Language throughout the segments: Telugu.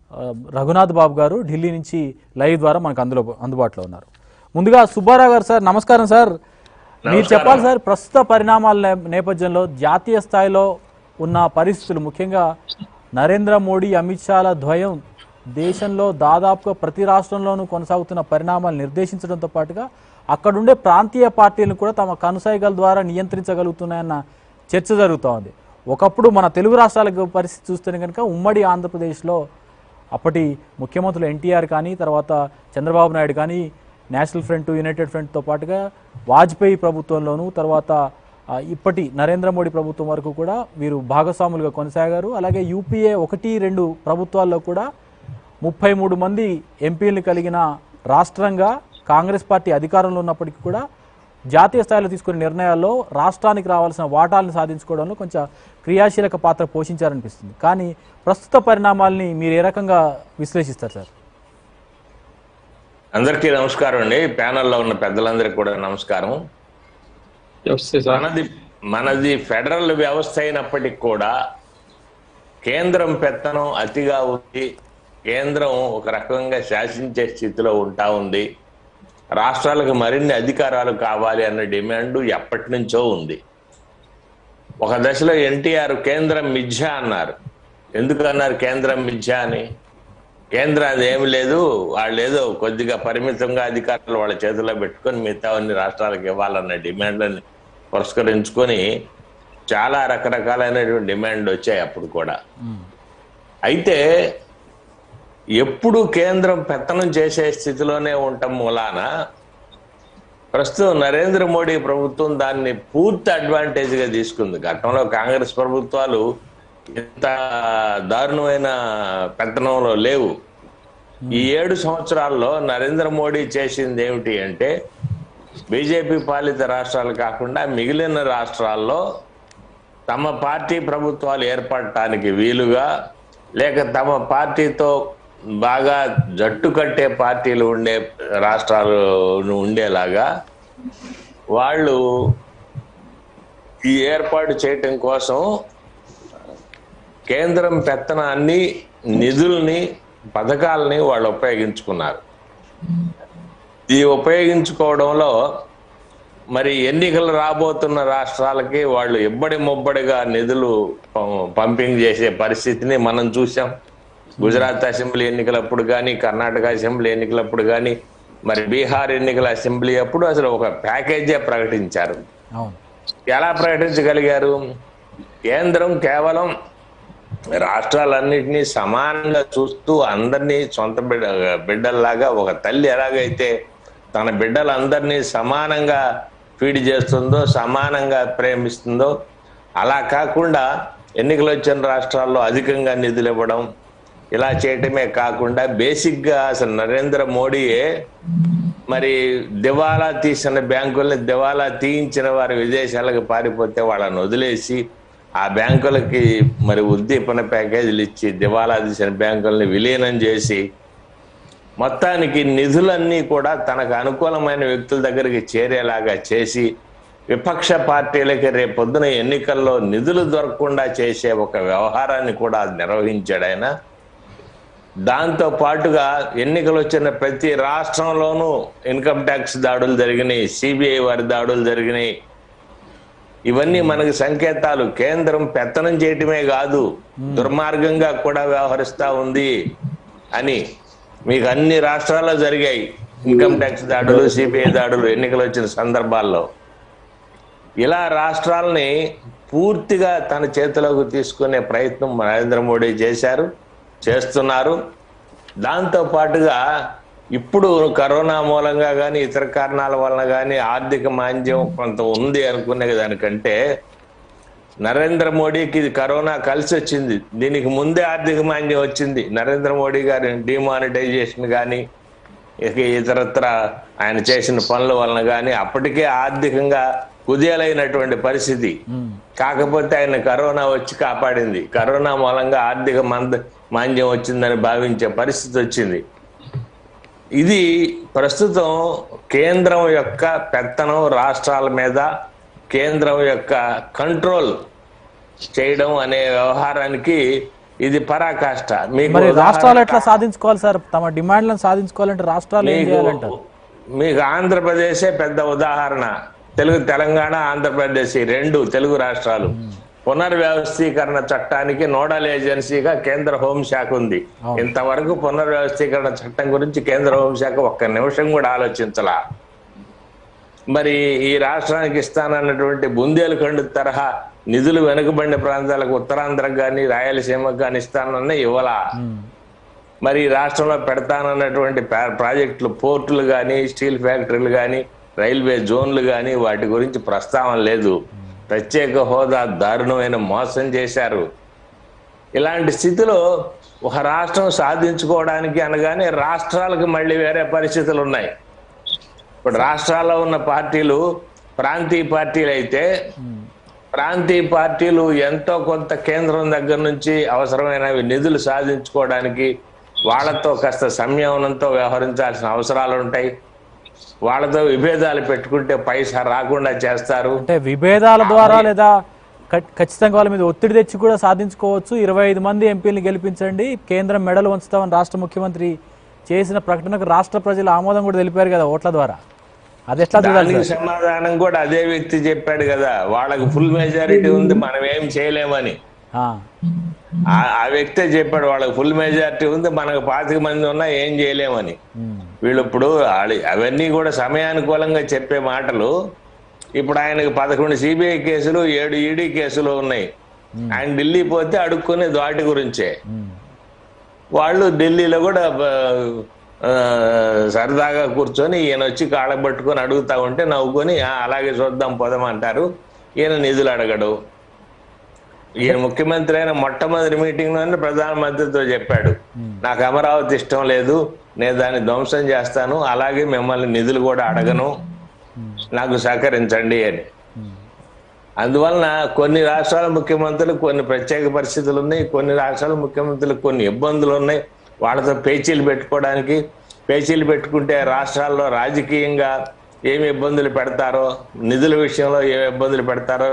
ఆ, రఘునాథ్ బాబు గారు ఢిల్లీ నుంచి లైవ్ ద్వారా మనకు అందులో అందుబాటులో ఉన్నారు ముందుగా సుబ్బారావు గారు సార్ నమస్కారం సార్ మీరు చెప్పాలి సార్ ప్రస్తుత పరిణామాల నే- నేపథ్యంలో జాతీయ స్థాయిలో ఉన్న పరిస్థితులు ముఖ్యంగా నరేంద్ర మోడీ అమిత్ షాల ద్వయం దేశంలో దాదాపుగా ప్రతి రాష్ట్రంలోనూ కొనసాగుతున్న పరిణామాలు నిర్దేశించడంతో పాటుగా అక్కడుండే ప్రాంతీయ పార్టీలను కూడా తమ కనుసైగల ద్వారా నియంత్రించగలుగుతున్నాయన్న చర్చ జరుగుతూ ఉంది ఒకప్పుడు మన తెలుగు రాష్ట్రాల పరిస్థితి చూస్తే కనుక ఉమ్మడి ఆంధ్రప్రదేశ్లో అప్పటి ముఖ్యమంత్రులు ఎన్టీఆర్ కానీ తర్వాత చంద్రబాబు నాయుడు కానీ నేషనల్ ఫ్రంట్ యునైటెడ్ ఫ్రంట్తో పాటుగా వాజ్పేయి ప్రభుత్వంలోనూ తర్వాత ఆ, ఇప్పటి నరేంద్ర మోడీ ప్రభుత్వం వరకు కూడా వీరు భాగస్వాములుగా కొనసాగారు అలాగే యూపీఏ ఒకటి రెండు ప్రభుత్వాల్లో కూడా ముప్పై మూడు మంది ఎంపీలను కలిగిన రాష్ట్రంగా కాంగ్రెస్ పార్టీ అధికారంలో ఉన్నప్పటికీ కూడా జాతీయ స్థాయిలో తీసుకునే నిర్ణయాల్లో రాష్ట్రానికి రావాల్సిన వాటాలను సాధించుకోవడంలో కొంచెం క్రియాశీలక పాత్ర పోషించారనిపిస్తుంది కానీ ప్రస్తుత పరిణామాల్ని మీరు ఏ రకంగా విశ్లేషిస్తారు సార్ అందరికీ నమస్కారం అండి ప్యానల్లో ఉన్న పెద్దలందరికీ కూడా నమస్కారం నమస్తే సార్ మనది మనది ఫెడరల్ వ్యవస్థ అయినప్పటికీ కూడా కేంద్రం పెత్తనం అతిగా ఉంది కేంద్రం ఒక రకంగా శాసించే స్థితిలో ఉంటా ఉంది రాష్ట్రాలకు మరిన్ని అధికారాలు కావాలి అన్న డిమాండ్ ఎప్పటి నుంచో ఉంది ఒక దశలో ఎన్టీఆర్ కేంద్రం మిథ్య అన్నారు ఎందుకు అన్నారు కేంద్రం మిథ్య అని కేంద్రం అది ఏమి లేదు వాళ్ళు ఏదో కొద్దిగా పరిమితంగా అధికారులు వాళ్ళ చేతిలో పెట్టుకొని మిగతా అన్ని రాష్ట్రాలకు ఇవ్వాలన్న డిమాండ్లని పురస్కరించుకొని చాలా రకరకాలైనటువంటి డిమాండ్ వచ్చాయి అప్పుడు కూడా అయితే ఎప్పుడు కేంద్రం పెత్తనం చేసే స్థితిలోనే ఉండటం మూలాన ప్రస్తుతం నరేంద్ర మోడీ ప్రభుత్వం దాన్ని పూర్తి అడ్వాంటేజ్ గా తీసుకుంది గతంలో కాంగ్రెస్ ప్రభుత్వాలు ఇంత దారుణమైన పెత్తనంలో లేవు ఈ ఏడు సంవత్సరాల్లో నరేంద్ర మోడీ చేసింది ఏమిటి అంటే బీజేపీ పాలిత రాష్ట్రాలు కాకుండా మిగిలిన రాష్ట్రాల్లో తమ పార్టీ ప్రభుత్వాలు ఏర్పడటానికి వీలుగా లేక తమ పార్టీతో బాగా జట్టు కట్టే పార్టీలు ఉండే రాష్ట్రాలు ఉండేలాగా వాళ్ళు ఈ ఏర్పాటు చేయటం కోసం కేంద్రం పెత్తనాన్ని నిధుల్ని పథకాలని వాళ్ళు ఉపయోగించుకున్నారు ఈ ఉపయోగించుకోవడంలో మరి ఎన్నికలు రాబోతున్న రాష్ట్రాలకి వాళ్ళు ఇబ్బడి ముబ్బడిగా నిధులు పం- పంపింగ్ చేసే పరిస్థితిని మనం చూసాం గుజరాత్ అసెంబ్లీ ఎన్నికలప్పుడు కానీ కర్ణాటక అసెంబ్లీ ఎన్నికలప్పుడు కానీ మరి బీహార్ ఎన్నికల అసెంబ్లీ అప్పుడు అసలు ఒక ప్యాకేజే ప్రకటించారు అవును ఎలా ప్రకటించగలిగారు కేంద్రం కేవలం రాష్ట్రాలన్నింటినీ సమానంగా చూస్తూ అందరినీ సొంత బిడ్డ బిడ్డల్లాగా ఒక తల్లి ఎలాగైతే తన బిడ్డలందరినీ సమానంగా ఫీడ్ చేస్తుందో సమానంగా ప్రేమిస్తుందో అలా కాకుండా ఎన్నికలు వచ్చిన రాష్ట్రాల్లో అధికంగా నిధులు ఇవ్వడం ఇలా చేయటమే కాకుండా బేసిక్గా అసలు నరేంద్ర మోడీయే మరి దివాలా తీసిన బ్యాంకుల్ని దివాలా తీయించిన వారు విదేశాలకు పారిపోతే వాళ్ళని వదిలేసి ఆ బ్యాంకులకి మరి ఉద్దీపన ప్యాకేజీలు ఇచ్చి దివాలా తీసిన బ్యాంకుల్ని విలీనం చేసి మొత్తానికి నిధులన్నీ కూడా తనకు అనుకూలమైన వ్యక్తుల దగ్గరికి చేరేలాగా చేసి విపక్ష పార్టీలకి రేపొద్దున ఎన్నికల్లో నిధులు దొరకకుండా చేసే ఒక వ్యవహారాన్ని కూడా నిర్వహించాడు ఆయన దాంతో పాటుగా ఎన్నికలు వచ్చిన ప్రతి రాష్ట్రంలోనూ ఇన్కమ్ ట్యాక్స్ దాడులు జరిగినాయి సిబిఐ వారి దాడులు జరిగినాయి ఇవన్నీ మనకి సంకేతాలు కేంద్రం పెత్తనం చేయటమే కాదు దుర్మార్గంగా కూడా వ్యవహరిస్తా ఉంది అని మీకు అన్ని రాష్ట్రాల్లో జరిగాయి ఇన్కమ్ ట్యాక్స్ దాడులు సిబిఐ దాడులు ఎన్నికలు వచ్చిన సందర్భాల్లో ఇలా రాష్ట్రాలని పూర్తిగా తన చేతిలోకి తీసుకునే ప్రయత్నం నరేంద్ర మోడీ చేశారు చేస్తున్నారు దాంతో పాటుగా ఇప్పుడు కరోనా మూలంగా కానీ ఇతర కారణాల వలన కానీ ఆర్థిక మాంద్యం కొంత ఉంది అనుకునే దానికంటే నరేంద్ర మోడీకి ఇది కరోనా కలిసి వచ్చింది దీనికి ముందే ఆర్థిక మాంద్యం వచ్చింది నరేంద్ర మోడీ గారి డిమానిటైజేషన్ కానీ ఇక ఇతరత్ర ఆయన చేసిన పనుల వలన కానీ అప్పటికే ఆర్థికంగా కుదేలైనటువంటి పరిస్థితి కాకపోతే ఆయన కరోనా వచ్చి కాపాడింది కరోనా మూలంగా ఆర్థిక మంద మాంద్యం వచ్చిందని భావించే పరిస్థితి వచ్చింది ఇది ప్రస్తుతం కేంద్రం యొక్క పెత్తనం రాష్ట్రాల మీద కేంద్రం యొక్క కంట్రోల్ చేయడం అనే వ్యవహారానికి ఇది పరాకాష్ట మీకు మరి ఉదాహరణ- రాష్ట్రాలు ఎట్లా సాధించుకోవాలి సార్ తమ డిమాండ్లను సాధించుకోవాలంటే రాష్ట్రాలు ఏం మీకు చేయాలంటారు మీకు ఆంధ్రప్రదేశే పెద్ద ఉదాహరణ తెలుగు తెలంగాణ ఆంధ్రప్రదేశ్ ఈ రెండు తెలుగు రాష్ట్రాలు పునర్వ్యవస్థీకరణ చట్టానికి నోడల్ ఏజెన్సీగా కేంద్ర హోంశాఖ ఉంది ఇంతవరకు పునర్వ్యవస్థీకరణ చట్టం గురించి కేంద్ర హోంశాఖ ఒక్క నిమిషం కూడా ఆలోచించలా మరి ఈ రాష్ట్రానికి ఇస్తానన్నటువంటి బుందేలుఖండ్ తరహా నిధులు వెనుకబడిన ప్రాంతాలకు ఉత్తరాంధ్రకు కానీ రాయలసీమకు కానీ ఇస్తానన్న ఇవ్వలా మరి ఈ రాష్ట్రంలో పెడతానన్నటువంటి ప్రా- ప్రాజెక్టులు పోర్టులు కానీ స్టీల్ ఫ్యాక్టరీలు కానీ రైల్వే జోన్లు కానీ వాటి గురించి ప్రస్తావన లేదు ప్రత్యేక హోదా దారుణమైన మోసం చేశారు ఇలాంటి స్థితిలో ఒక రాష్ట్రం సాధించుకోవడానికి అనగానే రాష్ట్రాలకు మళ్ళీ వేరే పరిస్థితులు ఉన్నాయి ఇప్పుడు రాష్ట్రాల్లో ఉన్న పార్టీలు ప్రాంతీయ పార్టీలు అయితే ప్రాంతీయ పార్టీలు ఎంతో కొంత కేంద్రం దగ్గర నుంచి అవసరమైన నిధులు సాధించుకోవడానికి వాళ్ళతో కాస్త సంయమనంతో వ్యవహరించాల్సిన అవసరాలు ఉంటాయి వాళ్ళతో విభేదాలు పెట్టుకుంటే పైసా రాకుండా చేస్తారు అంటే విభేదాల ద్వారా లేదా ఖ- ఖచ్చితంగా వాళ్ళ మీద ఒత్తిడి తెచ్చి కూడా సాధించుకోవచ్చు ఇరవై ఐదు మంది ఎంపీలను గెలిపించండి కేంద్రం మెడలు ఉంచుతామని రాష్ట్ర ముఖ్యమంత్రి చేసిన ప్రకటనకు రాష్ట్ర ప్రజలు ఆమోదం కూడా తెలిపారు కదా ఓట్ల ద్వారా అది ఎట్లా చూడాలి దానికి సార్? సమాధానం కూడా అదే వ్యక్తి చెప్పాడు కదా వాళ్ళకి ఫుల్ మెజారిటీ ఉంది మనం ఏం చేయలేమని ఆ, ఆ- ఆ వ్యక్తే చెప్పాడు వాళ్ళకి ఫుల్ మెజారిటీ ఉంది మనకు పాతిక మంది ఉన్నా ఏం చేయలేమని ఉమ్, వీళ్ళు ఇప్పుడు ఆడి- అవన్నీ కూడా సమయానుకూలంగా చెప్పే మాటలు ఇప్పుడు ఆయనకు పదకొండు సిబిఐ కేసులు ఏడు ఈడీ కేసులు ఉన్నాయి ఆయన ఢిల్లీ పోతే అడుక్కునే వాటి గురించే ఉమ్, వాళ్ళు ఢిల్లీలో కూడా ఆ, సరదాగా కూర్చొని ఈయన వచ్చి కాళ్ళ పట్టుకొని అడుగుతా ఉంటే నవ్వుకొని "ఆ, అలాగే చూద్దాం పోదామంటారు ఈయన నిధులు అడగడు ఈయన ముఖ్యమంత్రి అయిన మొట్టమొదటి మీటింగ్ లోనే ప్రధానమంత్రితో చెప్పాడు నాకు అమరావతి ఇష్టం లేదు నేను దాన్ని ధ్వంసం చేస్తాను అలాగే మిమ్మల్ని నిధులు కూడా అడగను నాకు సహకరించండి అని అందువలన కొన్ని రాష్ట్రాల ముఖ్యమంత్రులకు కొన్ని ప్రత్యేక పరిస్థితులు ఉన్నాయి కొన్ని రాష్ట్రాల ముఖ్యమంత్రులకు కొన్ని ఇబ్బందులు ఉన్నాయి వాళ్ళతో పేచీలు పెట్టుకోవడానికి పేచీలు పెట్టుకుంటే రాష్ట్రాల్లో రాజకీయంగా ఏమి ఇబ్బందులు పెడతారో నిధుల విషయంలో ఏమి ఇబ్బందులు పెడతారో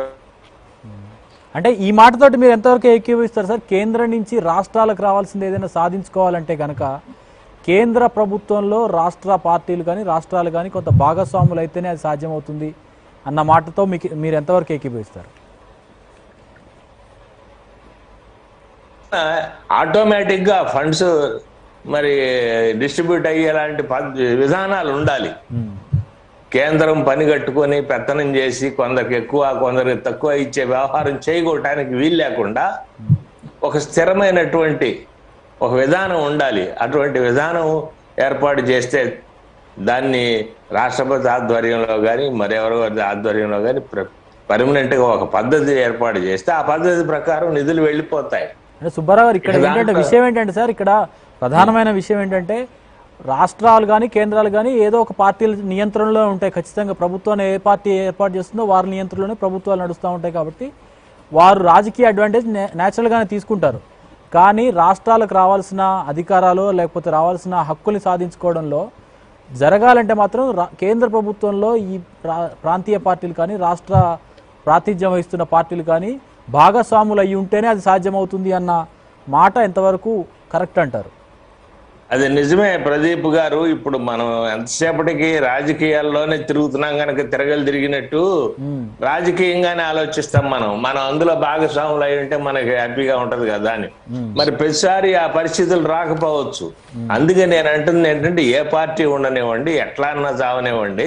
అంటే ఈ మాటతోటి మీరు ఎంతవరకు ఏకీభవిస్తారు సార్ కేంద్రం నుంచి రాష్ట్రాలకు రావాల్సింది ఏదైనా సాధించుకోవాలంటే కనుక కేంద్ర ప్రభుత్వంలో రాష్ట్ర పార్టీలు కానీ రాష్ట్రాలు కానీ కొంత భాగస్వాములు అయితేనే అది సాధ్యమవుతుంది అన్న మాటతో మీకు మీరు ఎంతవరకు ఏకీభవిస్తారు ఆటోమేటిక్ గా ఫండ్స్ మరి డిస్ట్రిబ్యూట్ అయ్యేలాంటి పద్- విధానాలు ఉండాలి కేంద్రం పని కట్టుకొని పెత్తనం చేసి కొందరికి ఎక్కువ కొందరికి తక్కువ ఇచ్చే వ్యవహారం చేయకోవటానికి వీలు లేకుండా ఒక స్థిరమైనటువంటి ఒక విధానం ఉండాలి అటువంటి విధానం ఏర్పాటు చేస్తే దాన్ని రాష్ట్రపతి ఆధ్వర్యంలో కానీ మరెవరో ఆధ్వర్యంలో కానీ పర్మనెంట్గా ఒక పద్ధతి ఏర్పాటు చేస్తే ఆ పద్ధతి ప్రకారం నిధులు వెళ్ళిపోతాయి అంటే సుబ్బారావు గారు ఇక్కడ ఏంటంటే విషయం ఏంటంటే సార్ ఇక్కడ ప్రధానమైన విషయం ఏంటంటే రాష్ట్రాలు కానీ కేంద్రాలు కానీ ఏదో ఒక పార్టీల నియంత్రణలో ఉంటాయి ఖచ్చితంగా ప్రభుత్వాన్ని ఏ పార్టీ ఏర్పాటు చేస్తుందో వారి నియంత్రణలోనే ప్రభుత్వాలు నడుస్తూ ఉంటాయి కాబట్టి వారు రాజకీయ అడ్వాంటేజ్ న్యాచురల్గానే తీసుకుంటారు కానీ రాష్ట్రాలకు రావాల్సిన అధికారాలు లేకపోతే రావాల్సిన హక్కుల్ని సాధించుకోవడంలో జరగాలంటే మాత్రం రా- కేంద్ర ప్రభుత్వంలో ఈ ప్రా- ప్రాంతీయ పార్టీలు కానీ రాష్ట్ర ప్రాతినిధ్యం వహిస్తున్న పార్టీలు కానీ భాగస్వాములు అయి ఉంటేనే అది సాధ్యమవుతుంది అన్న మాట ఎంతవరకు కరెక్ట్ అంటారు అది నిజమే ప్రదీప్ గారు ఇప్పుడు మనం ఎంతసేపటికి రాజకీయాల్లోనే తిరుగుతున్నాం కనుక తిరగలు తిరిగినట్టు రాజకీయంగానే ఆలోచిస్తాం మనం మనం అందులో భాగస్వాములు అయి ఉంటే మనకి హ్యాపీగా ఉంటది కదా అని మరి ప్రతిసారి ఆ పరిస్థితులు రాకపోవచ్చు అందుకే నేను అంటుంది ఏంటంటే ఏ పార్టీ ఉండనివ్వండి ఎట్లా అన్నా చావనివ్వండి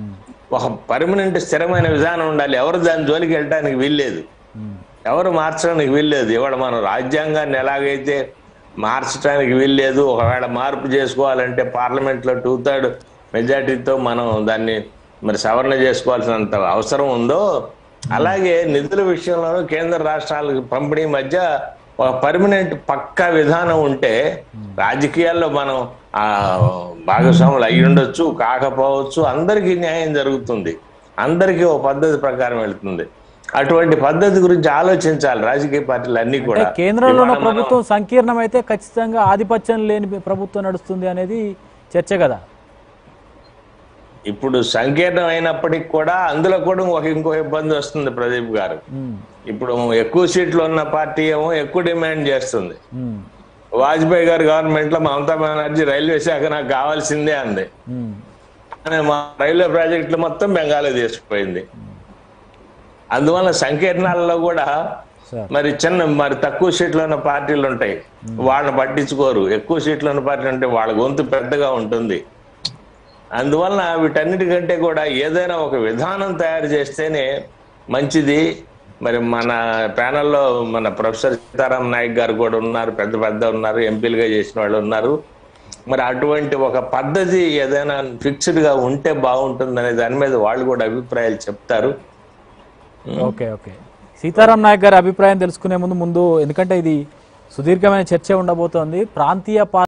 ఒక పర్మనెంట్ స్థిరమైన విధానం ఉండాలి ఎవరు దాని జోలికి వెళ్ళడానికి వీల్లేదు ఎవరు మార్చడానికి వీల్లేదు ఇవాళ మనం రాజ్యాంగాన్ని ఎలాగైతే మార్చడానికి వీల్లేదు ఒకవేళ మార్పు చేసుకోవాలంటే పార్లమెంట్లో టూ థర్డ్ మెజార్టీతో మనం దాన్ని మరి సవరణ చేసుకోవాల్సినంత అవసరం ఉందో అలాగే నిధుల విషయంలోనూ కేంద్ర రాష్ట్రాలకు పంపిణీ మధ్య ఒక పర్మనెంట్ పక్కా విధానం ఉంటే రాజకీయాల్లో మనం ఆ భాగస్వాములు అయి ఉండొచ్చు కాకపోవచ్చు అందరికీ న్యాయం జరుగుతుంది అందరికీ ఒక పద్ధతి ప్రకారం వెళ్తుంది అటువంటి పద్ధతి గురించి ఆలోచించాలి రాజకీయ పార్టీలు అన్ని అంటే కూడా కేంద్రంలో ఉన్న ఇవాళ మనం- ప్రభుత్వం సంకీర్ణమైతే ఖచ్చితంగా ఆధిపత్యం లేని ప్రభుత్వం నడుస్తుంది అనేది చర్చ కదా ఇప్పుడు సంకీర్ణం అయినప్పటికీ కూడా అందులో కూడా ఒక ఇంకో ఇబ్బంది వస్తుంది ప్రదీప్ గారు ఉమ్, ఇప్పుడు ఎక్కువ సీట్లు ఉన్న పార్టీ ఏమో ఎక్కువ డిమాండ్ చేస్తుంది ఉమ్, వాజ్పేయి గారి గవర్నమెంట్ లో మమతా బెనర్జీ రైల్వే శాఖ నాకు కావాల్సిందే అంది ఉమ్, కానీ మా రైల్వే ప్రాజెక్టులు మొత్తం బెంగాలీ తీసుకుపోయింది అందువల్ల సంకీర్ణాలలో కూడా సార్ మరి చిన్న మరి తక్కువ సీట్లు ఉన్న పార్టీలు ఉంటాయి వాళ్ళని పట్టించుకోరు ఎక్కువ సీట్లు ఉన్న పార్టీలు ఉంటే వాళ్ళ గొంతు పెద్దగా ఉంటుంది అందువలన వీటన్నిటికంటే కూడా ఏదైనా ఒక విధానం తయారు చేస్తేనే మంచిది మరి మన ప్యానల్లో మన ప్రొఫెసర్ సీతారాం నాయక్ గారు కూడా ఉన్నారు పెద్ద పెద్ద ఉన్నారు ఎంపీలుగా చేసిన వాళ్ళు ఉన్నారు మరి అటువంటి ఒక పద్ధతి ఏదైనా ఫిక్స్డ్ గా ఉంటే బాగుంటుందనే దాని మీద వాళ్ళు కూడా అభిప్రాయాలు చెప్తారు ఓకే ఓకే సీతారాం నాయక్ గారి అభిప్రాయం తెలుసుకునే ముందు ముందు ఎందుకంటే ఇది సుదీర్ఘమైన చర్చ ఉండబోతోంది ప్రాంతీయ పా